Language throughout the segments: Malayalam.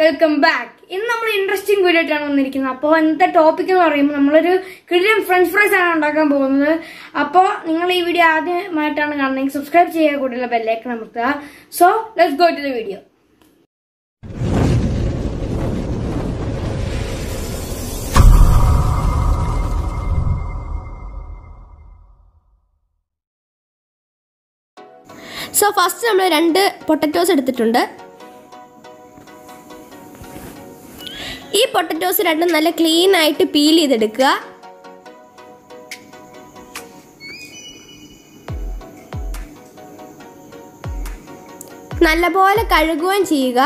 വെൽക്കം ബാക്ക് ഇന്ന് നമ്മൾ ഇൻട്രസ്റ്റിംഗ് വീഡിയോ ആയിട്ടാണ് വന്നിരിക്കുന്നത് അപ്പോൾ ഇന്നത്തെ ടോപ്പിക് എന്ന് പറയുമ്പോൾ നമ്മളൊരു കിടിലൻ ഫ്രഞ്ച് ഫ്രൈസ് ആണ് ഉണ്ടാക്കാൻ പോകുന്നത് അപ്പോൾ നിങ്ങൾ ഈ വീഡിയോ ആദ്യമായിട്ടാണ് കാണുന്നതെങ്കിൽ സബ്സ്ക്രൈബ് ചെയ്യുക കൂടുതൽ ബെല്ലൈക്കൺ അമർത്തുക so let's go to the video so first നമ്മൾ രണ്ട് പൊട്ടറ്റോസ് എടുത്തിട്ടുണ്ട് ഈ പൊട്ടറ്റോസ് രണ്ടും നല്ല ക്ലീൻ ആയിട്ട് പീൽ ചെയ്തെടുക്കുക നല്ലപോലെ കഴുകുകയും ചെയ്യുക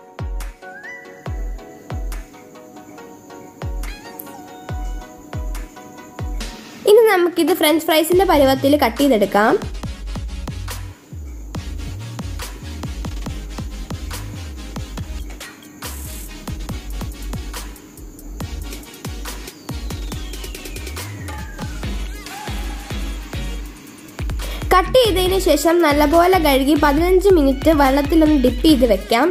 ഇനി നമുക്കിത് ഫ്രഞ്ച് ഫ്രൈസിന്റെ പരുവത്തിൽ കട്ട് ചെയ്തെടുക്കാം കട്ട് ചെയ്തതിന് ശേഷം നല്ലപോലെ കഴുകി പതിനഞ്ച് മിനിറ്റ് വെള്ളത്തിലൊന്ന് ഡിപ്പ് ചെയ്ത് വെക്കാം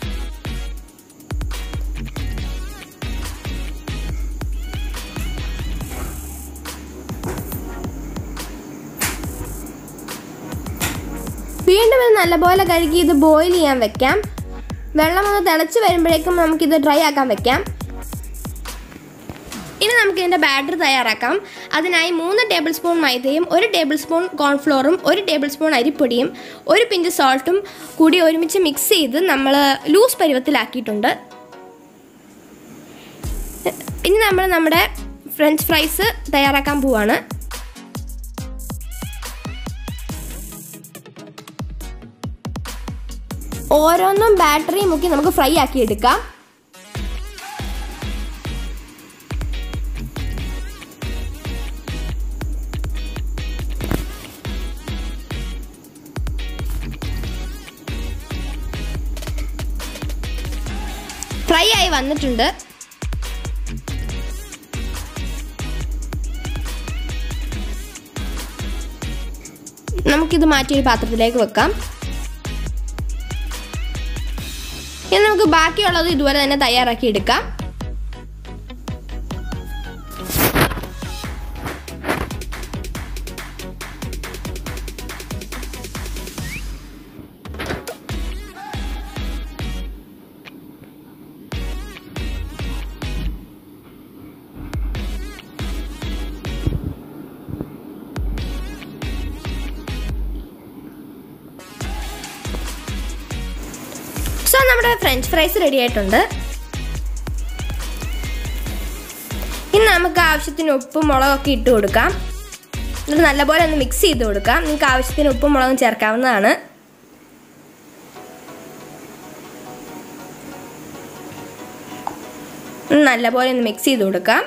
വീണ്ടും ഇത് നല്ലപോലെ കഴുകി ഇത് ബോയിൽ ചെയ്യാൻ വെക്കാം വെള്ളം ഒന്ന് തിളച്ച് വരുമ്പോഴേക്കും നമുക്കിത് ഡ്രൈ ആക്കാൻ വെക്കാം ഇനി നമുക്ക് ഇതിൻ്റെ ബാറ്റർ തയ്യാറാക്കാം അതിനായി മൂന്ന് ടേബിൾ സ്പൂൺ മൈദയും ഒരു ടേബിൾ സ്പൂൺ കോൺഫ്ലോറും ഒരു ടേബിൾ സ്പൂൺ അരിപ്പൊടിയും ഒരു പിഞ്ച് സോൾട്ടും കൂടി ഒരുമിച്ച് മിക്സ് ചെയ്ത് നമ്മൾ ലൂസ് പരുവത്തിലാക്കിയിട്ടുണ്ട് ഇനി നമ്മൾ നമ്മുടെ ഫ്രഞ്ച് ഫ്രൈസ് തയ്യാറാക്കാൻ പോവാണ് ഓരോന്നും ബാറ്ററി മുക്കി നമുക്ക് ഫ്രൈ ആക്കി എടുക്കാം ഫ്രൈ ആയി വന്നിട്ടുണ്ട് നമുക്കിത് മാറ്റി ഒരു പാത്രത്തിലേക്ക് വെക്കാം ഇനി നമുക്ക് ബാക്കിയുള്ളത് ഇതുപോലെ തന്നെ തയ്യാറാക്കി എടുക്കാം സോ നമ്മുടെ ഫ്രഞ്ച് ഫ്രൈസ് റെഡി ആയിട്ടുണ്ട് ഇനി നമുക്ക് ആവശ്യത്തിന് ഉപ്പും മുളകൊക്കെ ഇട്ട് കൊടുക്കാം എന്നിട്ട് നല്ലപോലെ ഒന്ന് മിക്സ് ചെയ്ത് കൊടുക്കാം നിങ്ങൾക്ക് ആവശ്യത്തിന് ഉപ്പും മുളകും ചേർക്കാവുന്നതാണ് നല്ലപോലെ ഒന്ന് മിക്സ് ചെയ്ത് കൊടുക്കാം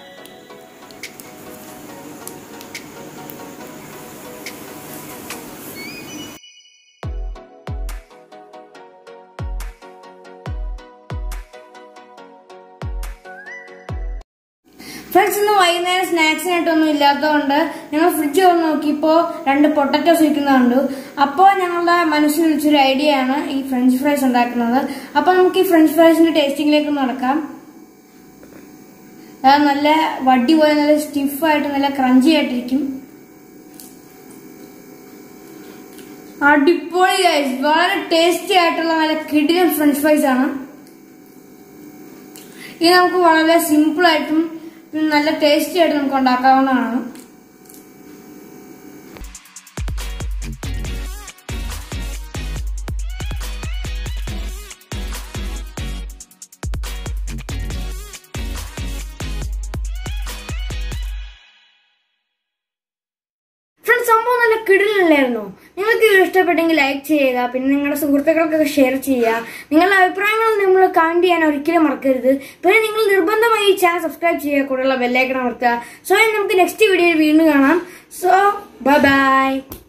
ഫ്രണ്ട്സ് ഇന്ന് വൈകുന്നേരം സ്നാക്സിനായിട്ടൊന്നും ഇല്ലാത്തതുകൊണ്ട് ഞങ്ങൾ ഫ്രിഡ്ജ് തുറന്ന് നോക്കിയപ്പോൾ രണ്ട് പൊട്ടറ്റോസ് ഇരിക്കുന്നുണ്ട് അപ്പോൾ ഞങ്ങളുടെ മനസ്സിൽ വിളിച്ചൊരു ഐഡിയ ആണ് ഈ ഫ്രഞ്ച് ഫ്രൈസ് ഉണ്ടാക്കുന്നത് അപ്പോൾ നമുക്ക് ഈ ഫ്രഞ്ച് ഫ്രൈസിന്റെ ടേസ്റ്റിംഗിലേക്ക് നടക്കാം അത് നല്ല വടി പോലെ നല്ല സ്റ്റിഫായിട്ട് നല്ല ക്രഞ്ചി ആയിട്ടിരിക്കും അടിപൊളി ഗൈസ് വളരെ ടേസ്റ്റി ആയിട്ടുള്ള നല്ല കിടിലൻ ഫ്രഞ്ച് ഫ്രൈസ് ആണ് ഇത് നമുക്ക് വളരെ സിമ്പിൾ ആയിട്ടും പിന്നെ നല്ല ടേസ്റ്റി ആയിട്ട് നമുക്ക് ഉണ്ടാക്കാവുന്നതാണ് ഫ്രണ്ട്സ് സംഭവം നല്ല കിടിലല്ലായിരുന്നോ നിങ്ങൾക്ക് ഇത് ഇഷ്ടപ്പെട്ടെങ്കിൽ ലൈക്ക് ചെയ്യുക പിന്നെ നിങ്ങളുടെ സുഹൃത്തുക്കൾക്കൊക്കെ ഷെയർ ചെയ്യുക നിങ്ങളുടെ അഭിപ്രായങ്ങൾ നമ്മൾ കമന്റ് ചെയ്യാൻ ഒരിക്കലും മറക്കരുത് പിന്നെ നിങ്ങൾ നിർബന്ധമായി ഈ ചാനൽ സബ്സ്ക്രൈബ് ചെയ്യുക കൂടെയുള്ള ബെല്ലൈക്കൺ അമർത്തുക സോ ഇനി നമുക്ക് നെക്സ്റ്റ് വീഡിയോയിൽ വീണ്ടും കാണാം സോ ബൈ ബൈ